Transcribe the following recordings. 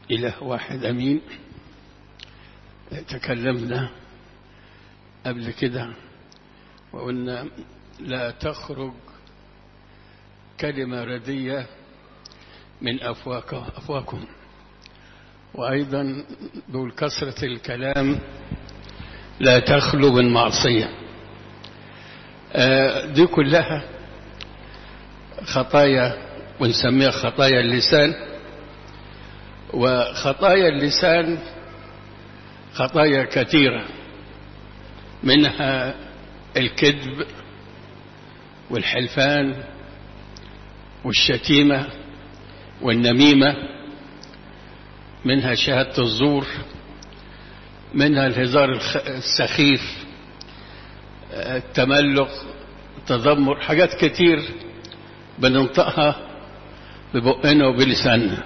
إله واحد أمين تكلمنا قبل كده وقلنا لا تخرج كلمة ردية من أفواكم وأيضا بقول كثرة الكلام لا تخلو من معصية دي كلها خطايا ونسميها خطايا اللسان وخطايا اللسان خطايا كثيرة منها الكذب والحلفان والشتيمة والنميمة منها شهادة الزور منها الهزار السخيف التملق التذمر حاجات كتير بننطقها ببقنا وبلساننا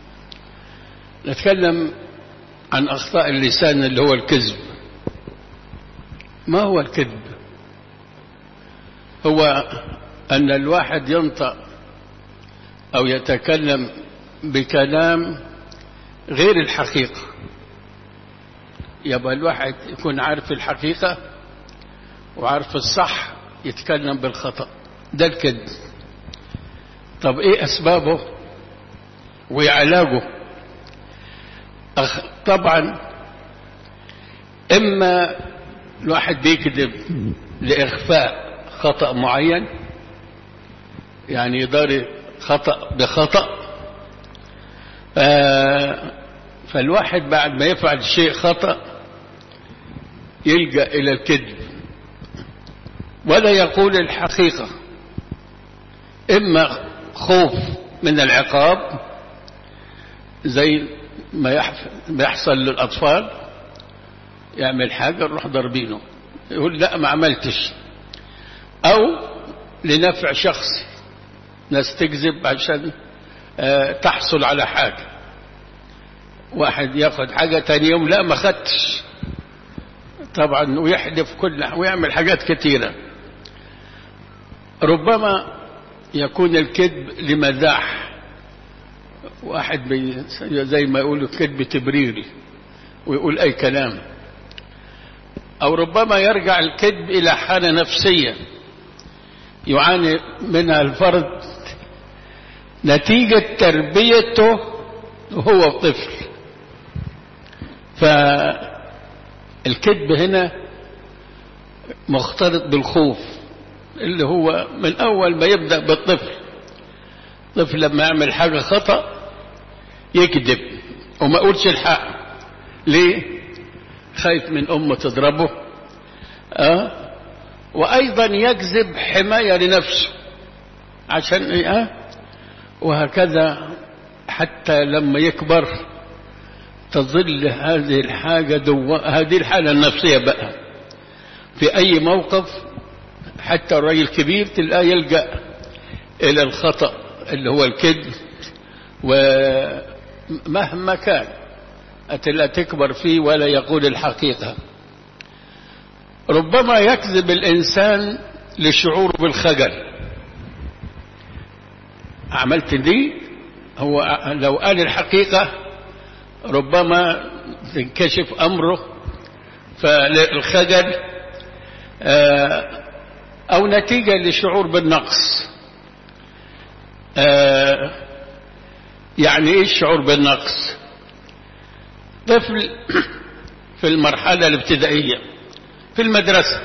نتكلم عن أخطاء اللسان اللي هو الكذب ما هو الكذب هو أن الواحد ينطق أو يتكلم بكلام غير الحقيقة يبقى الواحد يكون عارف الحقيقة وعارف الصح يتكلم بالخطأ ده الكذب طب ايه اسبابه وعلاجه طبعا اما الواحد بيكذب لاخفاء خطأ معين يعني يداري خطأ بخطأ فالواحد بعد ما يفعل شيء خطأ يلجأ إلى الكذب ولا يقول الحقيقة إما خوف من العقاب زي ما يحصل للأطفال يعمل حاجة نروح ضربينه يقول لا ما عملتش أو لنفع شخصي ناس تكذب عشان تحصل على حاجة واحد ياخد حاجة تاني يوم لا ما خدتش طبعا ويحدف كل ويعمل حاجات كثيرة ربما يكون الكذب لمزاح واحد بي زي ما يقولوا كذب تبريري ويقول أي كلام أو ربما يرجع الكذب إلى حالة نفسية يعاني منها الفرد نتيجة تربيته وهو طفل فالكذب هنا مختلط بالخوف اللي هو من أول ما يبدأ بالطفل الطفل لما يعمل حاجة خطأ يكذب وما يقولش الحق ليه خايف من أمه تضربه أه؟ وأيضا يكذب حماية لنفسه عشان إيه أه؟ وهكذا حتى لما يكبر تظل هذه الحاجة دو... هذه الحالة النفسية بقى في أي موقف حتى الرجل الكبير تلقاه يلجأ إلى الخطأ اللي هو الكذب ومهما كان أتلا تكبر فيه ولا يقول الحقيقة ربما يكذب الإنسان لشعور بالخجل عملت دي هو لو قال الحقيقة ربما تنكشف أمره فالخجل أو نتيجة لشعور بالنقص يعني إيه الشعور بالنقص طفل في المرحلة الابتدائية في المدرسة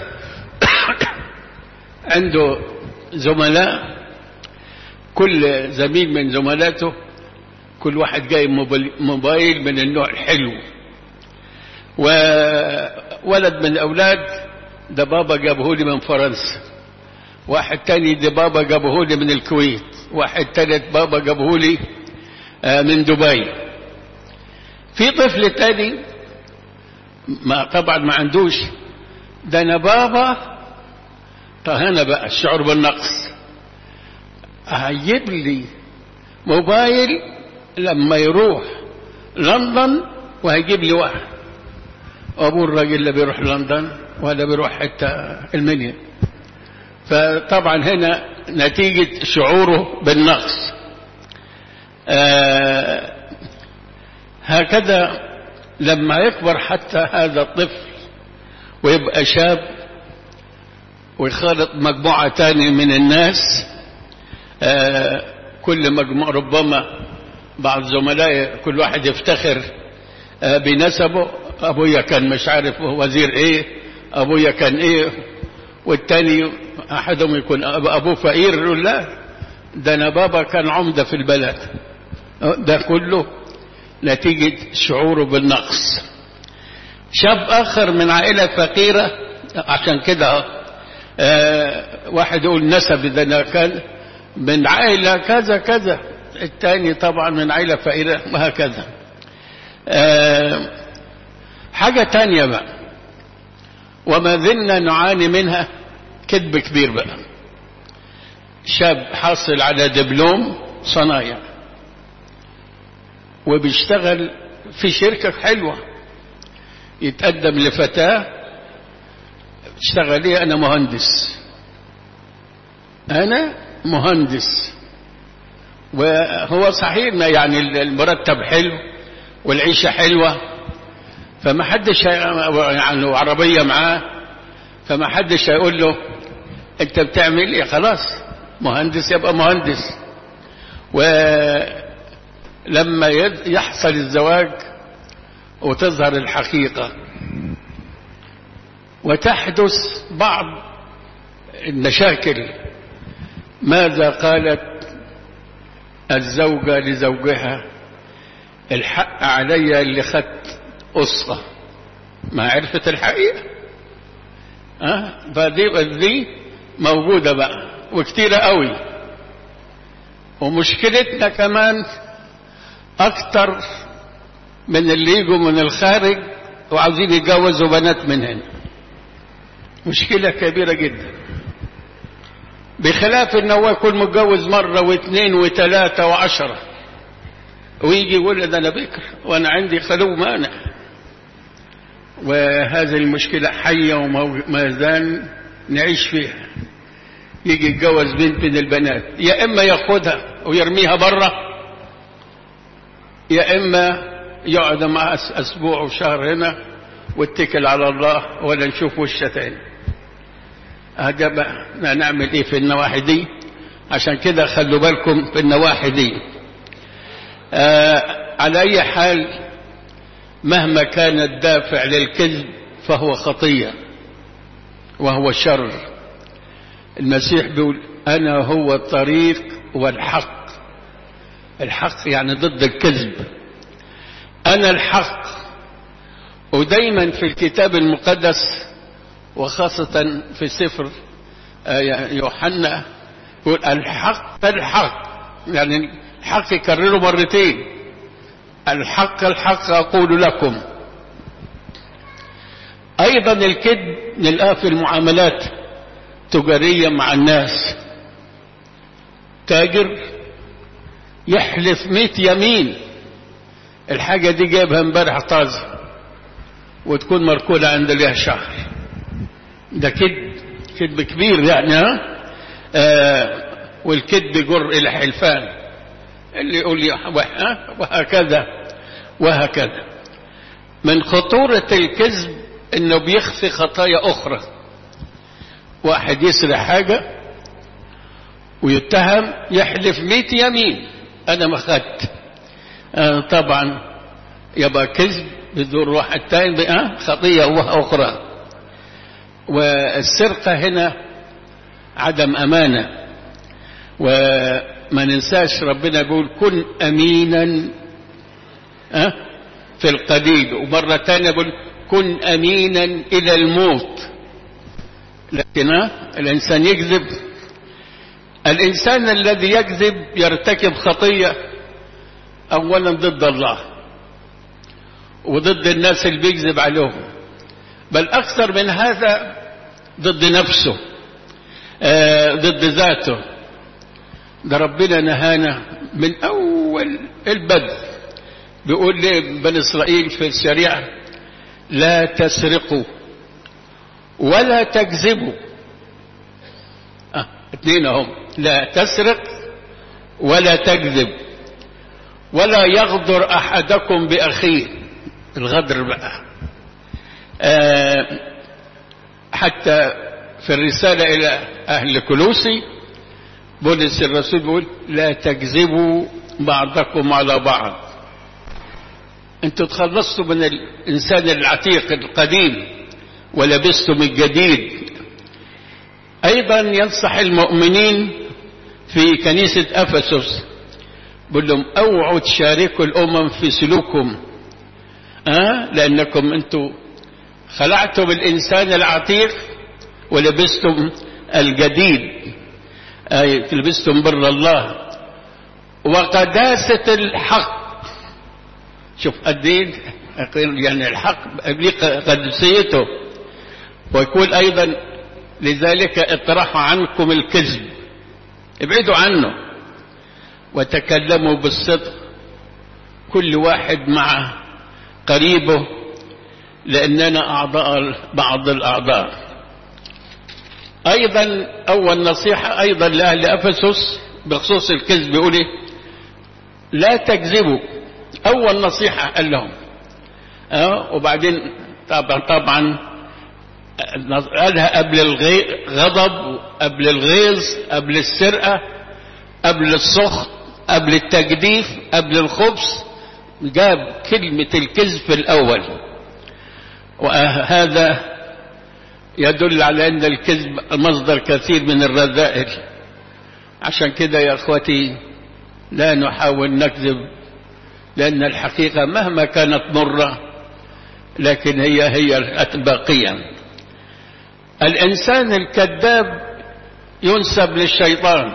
عنده زملاء كل زميل من زملاته كل واحد جاي موبايل من النوع الحلو وولد من الأولاد ده بابا جابه لي من فرنسا واحد تاني ده بابا جابه لي من الكويت واحد تالت بابا جابه لي من دبي في طفل تاني ما طبعا ما عندوش ده انا بابا هنا بقى الشعور بالنقص هيجيب لي موبايل لما يروح لندن وهيجيب لي واحد ابو الراجل اللي بيروح لندن ولا بيروح حتى المنيا فطبعا هنا نتيجة شعوره بالنقص آه هكذا لما يكبر حتى هذا الطفل ويبقى شاب ويخالط مجموعة تانية من الناس آه كل مجموعة ربما بعض زملائي كل واحد يفتخر آه بنسبه أبويا كان مش عارف وزير إيه أبويا كان إيه والتاني أحدهم يكون أبوه فقير يقول لا ده أنا بابا كان عمدة في البلد ده كله نتيجة شعوره بالنقص شاب آخر من عائلة فقيرة عشان كده آه واحد يقول نسب ده أنا كان من عائلة كذا كذا الثاني طبعا من عائلة فقيرة وهكذا آه حاجة تانية بقى وما زلنا نعاني منها كذب كبير بقى شاب حاصل على دبلوم صنايع وبيشتغل في شركة حلوة يتقدم لفتاة اشتغل ايه انا مهندس انا مهندس وهو صحيح ما يعني المرتب حلو والعيشة حلوة فما حدش يعني عربية معاه فما حدش هيقول له انت بتعمل ايه خلاص مهندس يبقى مهندس ولما يحصل الزواج وتظهر الحقيقة وتحدث بعض المشاكل ماذا قالت الزوجة لزوجها الحق علي اللي خدت قصة ما عرفت الحقيقة أه؟ فدي دي موجودة بقى وكتيرة قوي ومشكلتنا كمان أكتر من اللي يجوا من الخارج وعاوزين يتجوزوا بنات من هنا مشكلة كبيرة جدا بخلاف ان هو يكون متجوز مرة واثنين وثلاثة وعشرة ويجي يقول ده انا بكر وانا عندي خلو مانع وهذه المشكلة حية وما زال نعيش فيها يجي يتجوز بنت من البنات يا اما ياخدها ويرميها بره يا اما يقعد معها اسبوع وشهر هنا واتكل على الله ولا نشوف وشه تاني هذا بقى نعمل ايه في النواحي دي عشان كده خلوا بالكم في النواحي دي آه على اي حال مهما كان الدافع للكذب فهو خطية وهو شر المسيح بيقول انا هو الطريق والحق الحق يعني ضد الكذب انا الحق ودايما في الكتاب المقدس وخاصة في سفر يوحنا يقول الحق الحق يعني الحق يكرره مرتين الحق الحق أقول لكم أيضا الكذب نلقاه في المعاملات تجارية مع الناس تاجر يحلف مئة يمين الحاجة دي جايبها امبارح طازة وتكون مركولة عند ليها شهر ده كذب كذب كبير يعني ها آه والكذب يجر الى حلفان اللي يقول لي وهكذا وهكذا من خطورة الكذب انه بيخفي خطايا اخرى واحد يسرق حاجة ويتهم يحلف مئة يمين انا ما خدت آه طبعا يبقى كذب بدون واحد تاني آه خطية اخرى والسرقة هنا عدم أمانة وما ننساش ربنا يقول كن أمينا أه؟ في القليل ومرة تانية يقول كن أمينا إلى الموت لكن أه؟ الإنسان يكذب الإنسان الذي يكذب يرتكب خطية أولا ضد الله وضد الناس اللي بيكذب عليهم بل أكثر من هذا ضد نفسه آه ضد ذاته ده ربنا نهانا من أول البدء بيقول لبني إسرائيل في الشريعة لا تسرقوا ولا تكذبوا آه اثنين هم لا تسرق ولا تكذب ولا يغدر أحدكم بأخيه الغدر بقى آه حتى في الرسالة إلى أهل كلوسي بولس الرسول بيقول لا تكذبوا بعضكم على بعض انتوا تخلصتوا من الإنسان العتيق القديم ولبستم الجديد أيضا ينصح المؤمنين في كنيسة أفسس بقول لهم اوعوا تشاركوا الأمم في سلوكهم أه؟ لأنكم أنتوا خلعتم الإنسان العتيق ولبستم الجديد أي لبستم بر الله وقداسة الحق شوف قد ايه يعني الحق ليه قدسيته ويقول أيضا لذلك اطرحوا عنكم الكذب ابعدوا عنه وتكلموا بالصدق كل واحد مع قريبه لأننا أعضاء بعض الأعضاء أيضا أول نصيحة أيضا لأهل أفسس بخصوص الكذب يقول لا تكذبوا أول نصيحة قال لهم أه وبعدين طبعا طبعا قالها قبل الغضب قبل الغيظ قبل السرقة قبل السخط قبل التجديف قبل الخبث جاب كلمة الكذب في الأول وهذا يدل على أن الكذب مصدر كثير من الرذائل عشان كده يا أخوتي لا نحاول نكذب لأن الحقيقة مهما كانت مرة لكن هي هي الباقية الإنسان الكذاب ينسب للشيطان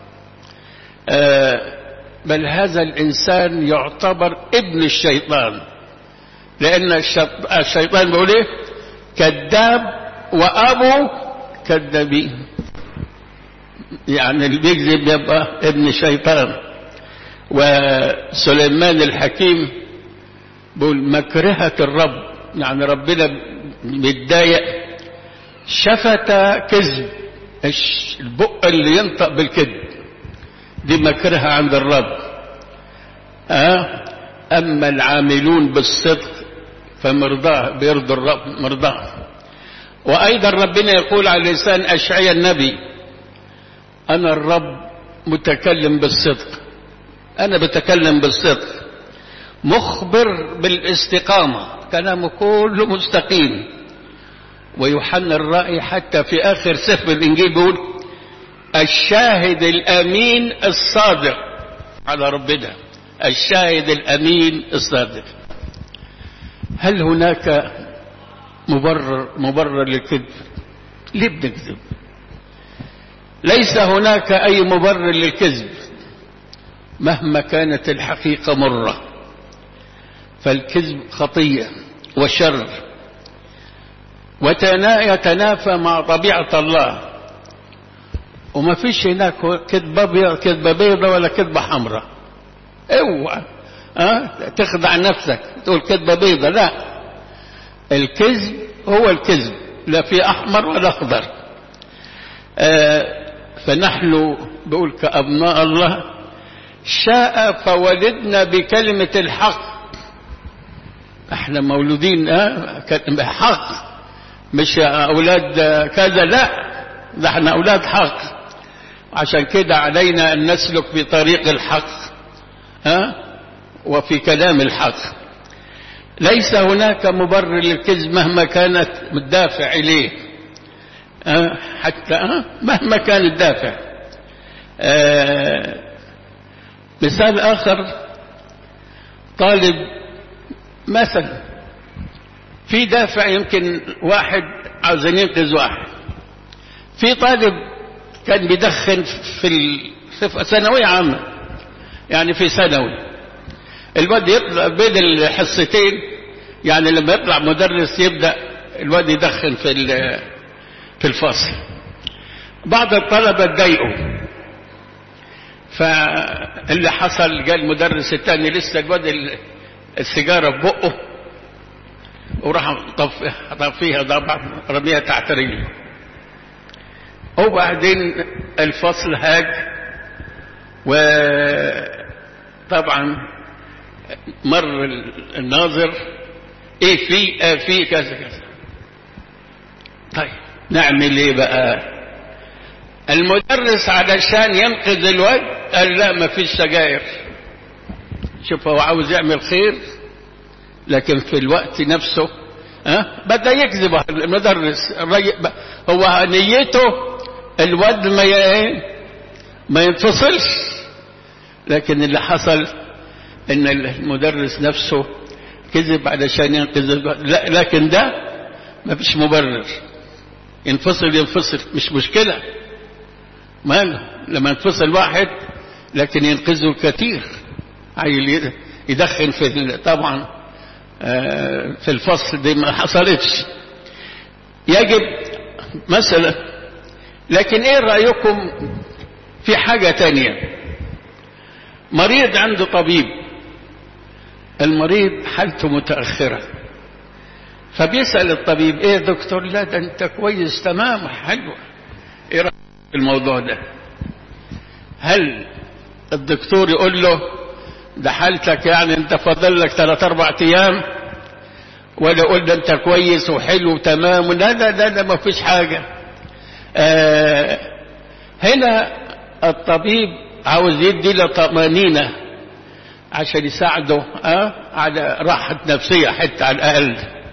آه بل هذا الإنسان يعتبر ابن الشيطان لأن الشيطان بيقول إيه كذاب وأبو كذابين يعني اللي بيكذب يبقى ابن الشيطان وسليمان الحكيم بيقول مكرهة الرب يعني ربنا متضايق شفت كذب البق اللي ينطق بالكذب دي مكرهة عند الرب أه؟ أما العاملون بالصدق فمرضاه بيرضي الرب مرضاه وأيضا ربنا يقول على لسان أشعيا النبي أنا الرب متكلم بالصدق أنا بتكلم بالصدق مخبر بالاستقامة كلامه كله مستقيم ويوحنا الرأي حتى في آخر سفر الإنجيل بيقول الشاهد الأمين الصادق على ربنا الشاهد الأمين الصادق هل هناك مبرر مبرر للكذب ليه بنكذب ليس هناك أي مبرر للكذب مهما كانت الحقيقة مرة فالكذب خطية وشر ويتنافى مع طبيعة الله وما فيش هناك كذبة بيضة كذبة بيضة ولا كذبة حمراء اوعى أه؟ تخدع نفسك تقول كذبة بيضة لا الكذب هو الكذب لا في أحمر ولا أخضر أه فنحن بقول كأبناء الله شاء فولدنا بكلمة الحق احنا مولودين اه حق مش اولاد كذا لا ده احنا اولاد حق عشان كده علينا ان نسلك في طريق الحق ها وفي كلام الحق ليس هناك مبرر للكذب مهما كانت الدافع اليه أه حتى أه مهما كان الدافع أه مثال آخر طالب مثلا في دافع يمكن واحد عاوزين ينقذ واحد في طالب كان بيدخن في في ثانوية عامة يعني في ثانوي الواد يطلع بين الحصتين يعني لما يطلع مدرس يبدأ الواد يدخن في في الفصل بعض الطلبة اتضايقوا فاللي حصل جاء المدرس الثاني لسه الواد السيجارة في بقه وراح طفيها طبعا رميها تحت رجله وبعدين الفصل هاج وطبعا مر الناظر ايه في آه في كذا كذا طيب نعمل ايه بقى المدرس علشان ينقذ الواد قال لا ما فيش سجاير شوف هو عاوز يعمل خير لكن في الوقت نفسه ها بدا يكذب المدرس الراجل هو نيته الواد ما ما ينفصلش لكن اللي حصل ان المدرس نفسه كذب علشان ينقذ الواد لا لكن ده ما فيش مبرر ينفصل ينفصل مش مشكله ماله لما ينفصل واحد لكن ينقذه كثير عيل يدخن في طبعا في الفصل دي ما حصلتش يجب مثلا لكن ايه رأيكم في حاجة تانية مريض عنده طبيب المريض حالته متأخرة فبيسأل الطبيب ايه دكتور لا ده انت كويس تمام حلو ايه رأيك في الموضوع ده هل الدكتور يقول له ده حالتك يعني انت فاضل لك ثلاث اربع ايام ولا يقول ده انت كويس وحلو وتمام لا لا لا, لا ما فيش حاجة آه هنا الطبيب عاوز يدي له طمانينة عشان يساعده آه على راحة نفسية حتى على الأقل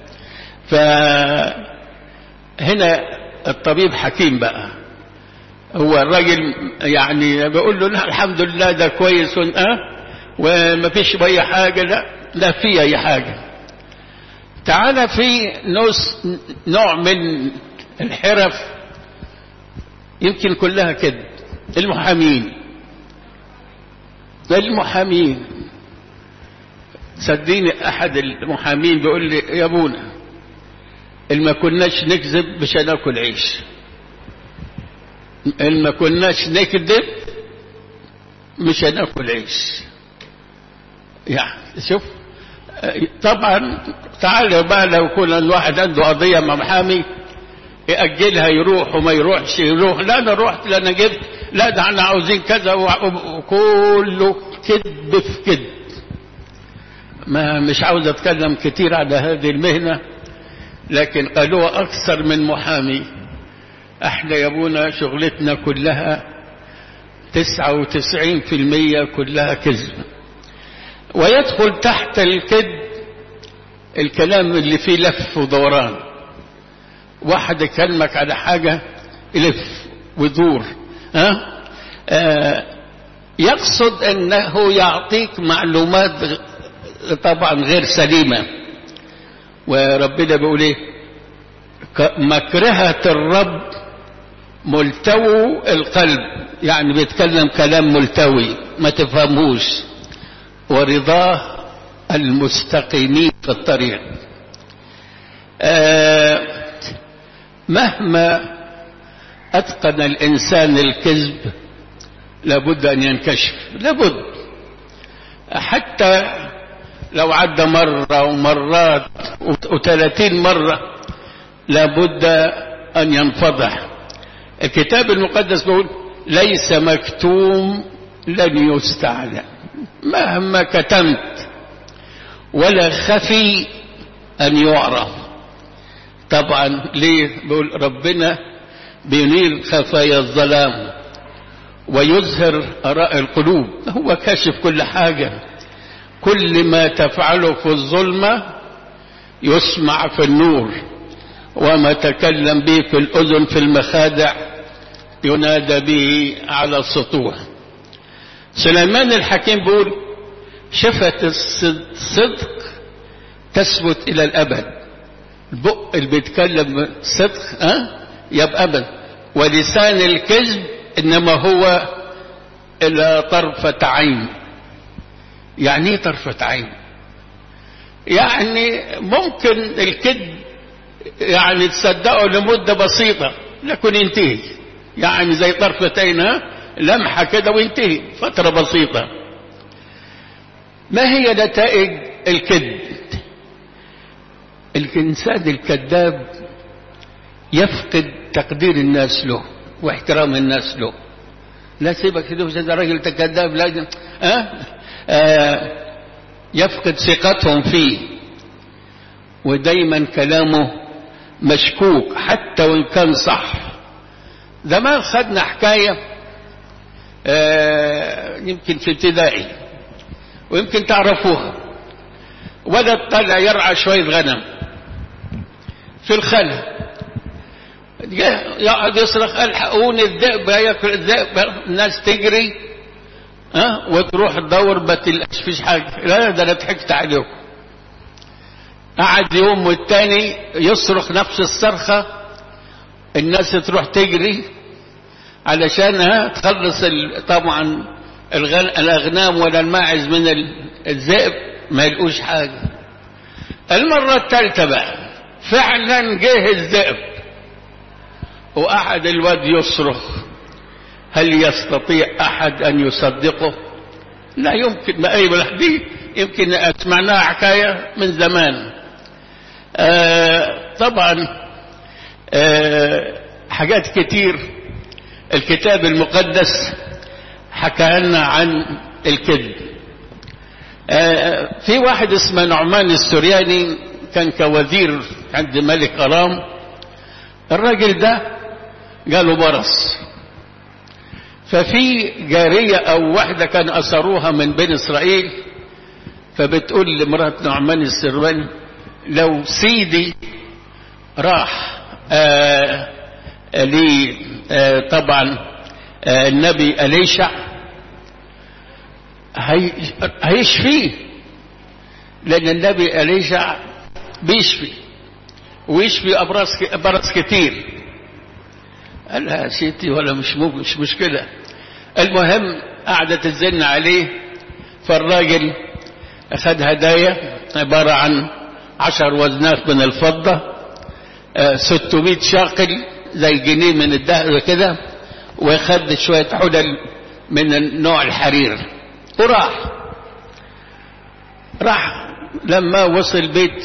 فهنا الطبيب حكيم بقى هو الراجل يعني بيقول له لا الحمد لله ده كويس اه وما فيش اي حاجه لا لا في اي حاجه تعالى في نوس نوع من الحرف يمكن كلها كده المحامين المحامين صدقيني احد المحامين بيقول لي يا ابونا اللي ما كناش نكذب مش هناكل عيش اللي ما كناش نكذب مش هناكل عيش يعني شوف طبعا تعال بقى لو كل الواحد عنده قضية مع محامي يأجلها يروح وما يروحش يروح لا انا رحت لا انا جبت لا ده احنا عاوزين كذا وكله كذب في كذب ما مش عاوز اتكلم كتير على هذه المهنة لكن قالوا اكثر من محامي احنا يا ابونا شغلتنا كلها تسعة وتسعين في المية كلها كذب ويدخل تحت الكذب الكلام اللي فيه لف ودوران واحد يكلمك على حاجة يلف ويدور ها آه يقصد انه يعطيك معلومات طبعا غير سليمة وربنا بيقول ايه مكرهة الرب ملتوي القلب يعني بيتكلم كلام ملتوي ما تفهموش ورضاه المستقيمين في الطريق آه مهما أتقن الإنسان الكذب لابد أن ينكشف لابد حتى لو عدى مرة ومرات وثلاثين مرة لابد أن ينفضح الكتاب المقدس بيقول ليس مكتوم لن يستعلم مهما كتمت ولا خفي أن يعرف طبعا ليه بيقول ربنا بينير خفايا الظلام ويظهر أراء القلوب هو كاشف كل حاجة كل ما تفعله في الظلمة يسمع في النور وما تكلم به في الأذن في المخادع ينادى به على السطوح سليمان الحكيم بيقول شفة الصدق تثبت إلى الأبد البق اللي بيتكلم صدق أه؟ يبقى أبد ولسان الكذب إنما هو إلى طرفة عين يعني ايه طرفة عين يعني ممكن الكذب يعني تصدقه لمدة بسيطة لكن ينتهي يعني زي طرفة عين لمحة كده وينتهي فترة بسيطة ما هي نتائج الكذب الإنسان الكذاب يفقد تقدير الناس له واحترام الناس له لا سيبك كده ده راجل كذاب لازم أه؟ آه يفقد ثقتهم فيه ودايما كلامه مشكوك حتى وإن كان صح زمان خدنا حكاية آه يمكن في ابتدائي ويمكن تعرفوها ولد طلع يرعى شوية غنم في الخلا يقعد يصرخ الحقوني الذئب ياكل الذئب الناس تجري ها وتروح تدور ما تلقاش فيش حاجه لا ده انا ضحكت عليهم قعد يوم والتاني يصرخ نفس الصرخه الناس تروح تجري علشان ها تخلص طبعا الاغنام ولا الماعز من الذئب ما يلقوش حاجه المره الثالثه بقى فعلا جه الذئب وقعد الواد يصرخ هل يستطيع أحد أن يصدقه لا يمكن ما أي دي يمكن أسمعناها حكاية من زمان آه طبعا آه حاجات كتير الكتاب المقدس حكى لنا عن الكذب آه في واحد اسمه نعمان السرياني كان كوزير عند ملك أرام الراجل ده قالوا برص ففي جارية أو واحدة كان أسروها من بين إسرائيل فبتقول لمرات نعمان السرواني لو سيدي راح آه لي آه طبعا آه النبي أليشع هي هيشفيه لأن النبي أليشع بيشفي ويشفي أبرص أبرص كتير قال لها سيدي ولا مش مش مشكلة المهم قعدت تزن عليه فالراجل أخذ هدايا عبارة عن عشر وزنات من الفضة ستمائة شاقل زي جنيه من الذهب كده وخد شوية حلل من نوع الحرير وراح راح لما وصل بيت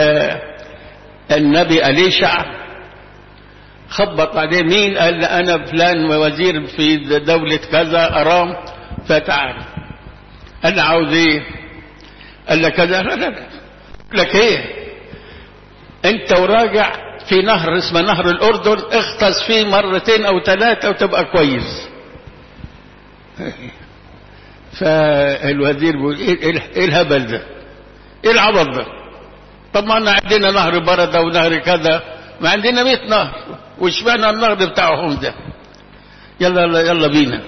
النبي أليشع خبط عليه مين قال أنا فلان وزير في دولة كذا أرام فتعال قال عاوز ايه قال له كذا لا لا لك ايه انت وراجع في نهر اسمه نهر الأردن اغطس فيه مرتين أو ثلاثة وتبقى كويس فالوزير بيقول ايه, إيه الهبل ده ايه العبط ده طب ما احنا عندنا نهر بردة ونهر كذا ما عندنا 100 نهر وش معنى النهر بتاعهم ده يلا يلا, يلا بينا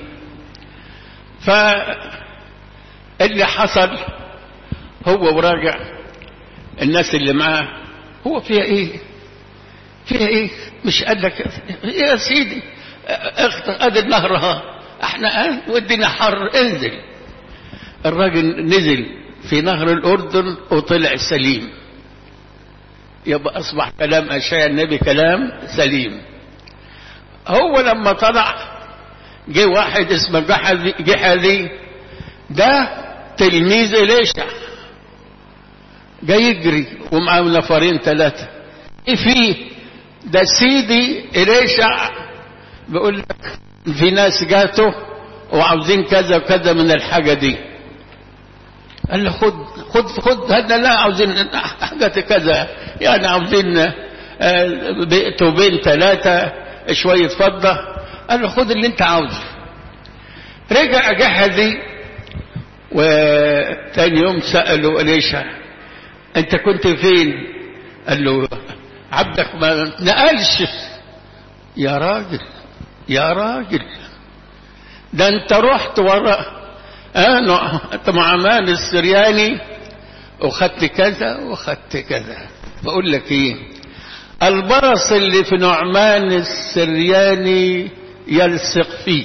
فاللي حصل هو وراجع الناس اللي معاه هو فيها ايه فيها ايه مش قال لك يا سيدي ادي النهر ها احنا ودينا حر انزل الراجل نزل في نهر الاردن وطلع سليم يبقى اصبح كلام اشياء النبي كلام سليم هو لما طلع جه واحد اسمه جحذي جحذي ده تلميذ إليشع جاي يجري ومعاه نفرين ثلاثة ايه فيه ده سيدي إليشع بيقول لك في ناس جاته وعاوزين كذا وكذا من الحاجة دي قال له خد خد خد هذا لا عاوزين حاجة كذا يعني عاوزين بين ثلاثة شوية فضة قال له خد اللي انت عاوزه رجع جحدي وتاني يوم سأله إليشع انت كنت فين قال له عبدك ما نقلش يا راجل يا راجل ده انت رحت ورا انا مع مان السرياني وخدت كذا وخدت كذا بقول لك ايه البرص اللي في نعمان السرياني يلصق فيك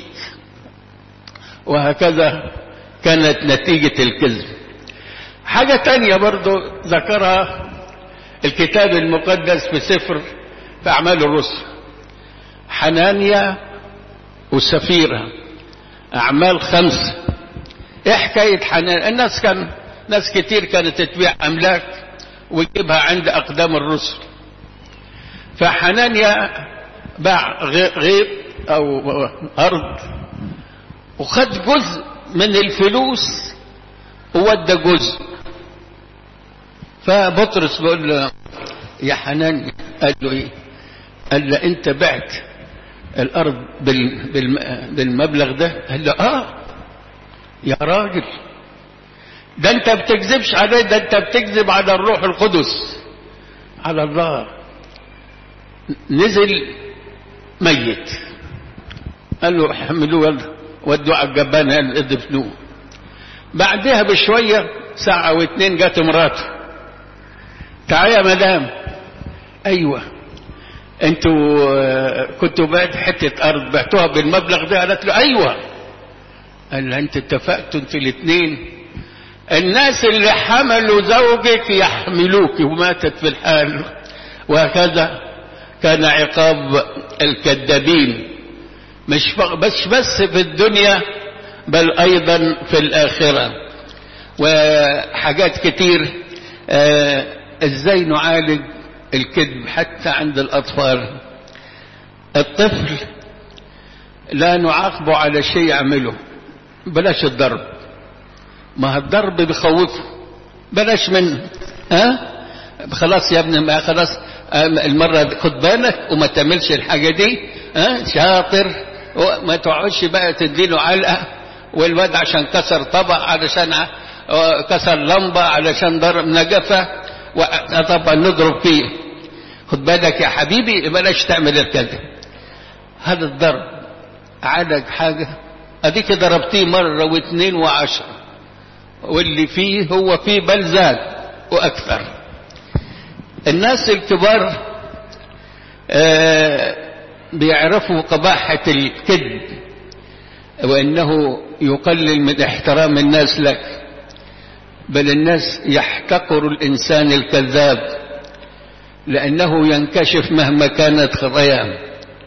وهكذا كانت نتيجة الكذب حاجة تانية برضو ذكرها الكتاب المقدس في سفر في أعمال الرسل حنانيا وسفيرة أعمال خمسة إيه حكاية حنان الناس كان ناس كتير كانت تبيع أملاك ويجيبها عند أقدام الرسل فحنانيا باع غيط أو أرض وخد جزء من الفلوس وودى جزء فبطرس بيقول له يا حنان قال له ايه قال له انت بعت الارض بال بال بالمبلغ ده قال له اه يا راجل ده انت بتكذبش عليه ده انت بتكذب على الروح القدس على الله نزل ميت قال له حملوه يلا ودوا على الجبان ادفنوه بعدها بشوية ساعة واتنين جت مراته تعالى يا مدام ايوه انتوا كنتوا بعت حتة ارض بعتوها بالمبلغ ده قالت له ايوه قال لها انت اتفقتوا انتوا الاثنين الناس اللي حملوا زوجك يحملوك وماتت في الحال وهكذا كان عقاب الكذابين مش بس بس في الدنيا بل ايضا في الاخره وحاجات كتير آه ازاي نعالج الكذب حتى عند الاطفال الطفل لا نعاقبه على شيء يعمله بلاش الضرب ما الضرب بيخوفه بلاش منه ها خلاص يا ابني ما خلاص المرة خد بالك وما تعملش الحاجة دي ها شاطر وما تقعدش بقى تديله علقة والواد عشان كسر طبق علشان كسر لمبة علشان ضرب نجفة طبعا نضرب فيه خد بالك يا حبيبي بلاش تعمل الكذا هذا الضرب عالج حاجة اديك ضربتيه مرة واثنين وعشرة واللي فيه هو فيه بل زاد واكثر الناس الكبار آه بيعرفوا قباحة الكذب وانه يقلل من احترام الناس لك بل الناس يحتقر الانسان الكذاب لانه ينكشف مهما كانت خطاياه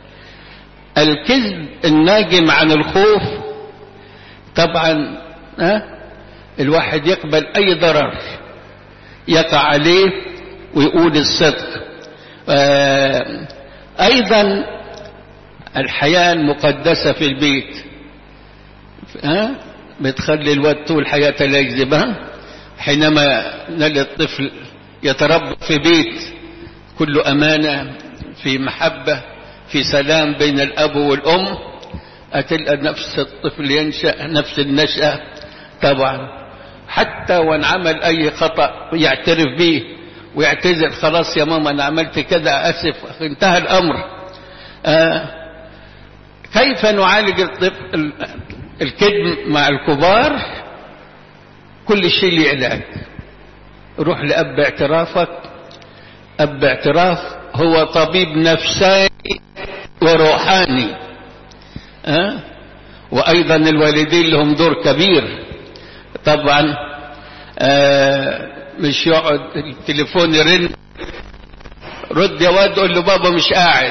الكذب الناجم عن الخوف طبعا ها الواحد يقبل اي ضرر يقع عليه ويقول الصدق آه ايضا الحياة المقدسة في البيت ها بتخلي الواد طول حياته لا يكذبها حينما نلي الطفل يتربى في بيت كله أمانة في محبة في سلام بين الأب والأم أتلقى نفس الطفل ينشأ نفس النشأة طبعا حتى وان عمل أي خطأ يعترف به ويعتذر خلاص يا ماما أنا عملت كذا أسف انتهى الأمر آه كيف نعالج الطفل الكذب مع الكبار كل شيء له علاج روح لأب اعترافك أب اعتراف هو طبيب نفساني وروحاني أه؟ وأيضا الوالدين لهم دور كبير طبعا أه مش يقعد التليفون يرن رد يا واد قول له بابا مش قاعد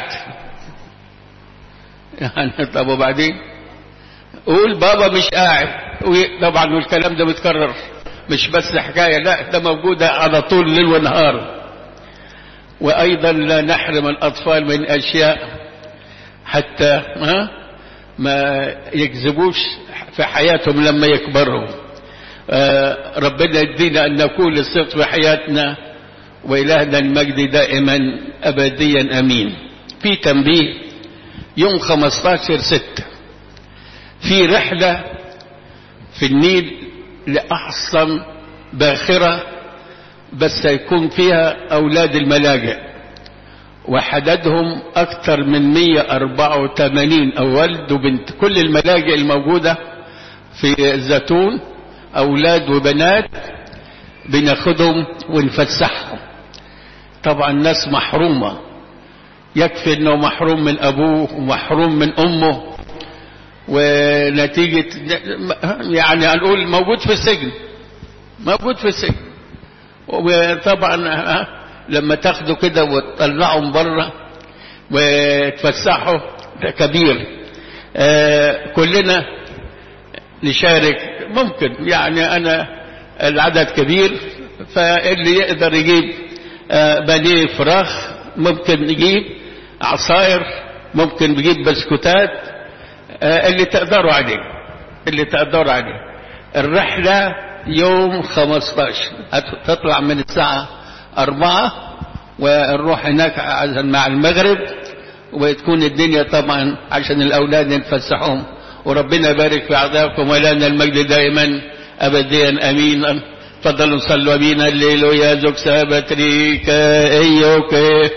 يعني طب وبعدين قول بابا مش قاعد طبعا والكلام ده متكرر مش بس حكاية لا ده موجودة على طول ليل ونهار وأيضا لا نحرم الأطفال من أشياء حتى ها ما يكذبوش في حياتهم لما يكبروا آه ربنا يدينا أن نكون الصدق في حياتنا وإلهنا المجد دائما أبديا أمين في تنبيه يوم 15 ستة في رحلة في النيل لأحصن باخرة بس يكون فيها أولاد الملاجئ وحددهم أكثر من 184 أو ولد وبنت كل الملاجئ الموجودة في الزيتون أولاد وبنات بناخدهم ونفسحهم طبعا ناس محرومة يكفي انه محروم من ابوه ومحروم من امه ونتيجة يعني هنقول موجود في السجن موجود في السجن وطبعا لما تاخده كده وتطلعهم بره وتفسحوا ده كبير آه كلنا نشارك ممكن يعني انا العدد كبير فاللي يقدر يجيب آه بانيه فراخ ممكن نجيب عصاير ممكن نجيب بسكوتات آه اللي تقدروا عليه اللي تقدروا عليه الرحلة يوم 15 هتطلع من الساعة أربعة ونروح هناك عشان مع المغرب وتكون الدنيا طبعا عشان الأولاد نتفسحهم وربنا يبارك في أعضائكم ولنا المجد دائما أبديا أمين تفضلوا صلوا بينا الليل يا زوك سابتريكا أيوكي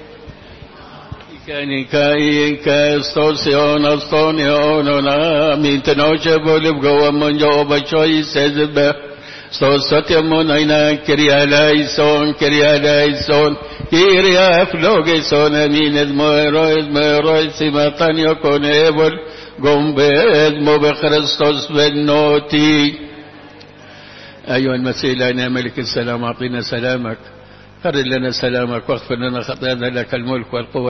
Canica inca stosion astonio non aminte noce volev go amonjo obachoi sezbe sto satyamo naina kiria laison kiria laison kiria floge son amin edmoero edmoero simatanio conevol gombe edmo بخريستوس بنوتي أيها المسيح لنا ملك السلام أعطينا سلامك فرد لنا سلامك واغفر لنا خطايانا لك الملك والقوة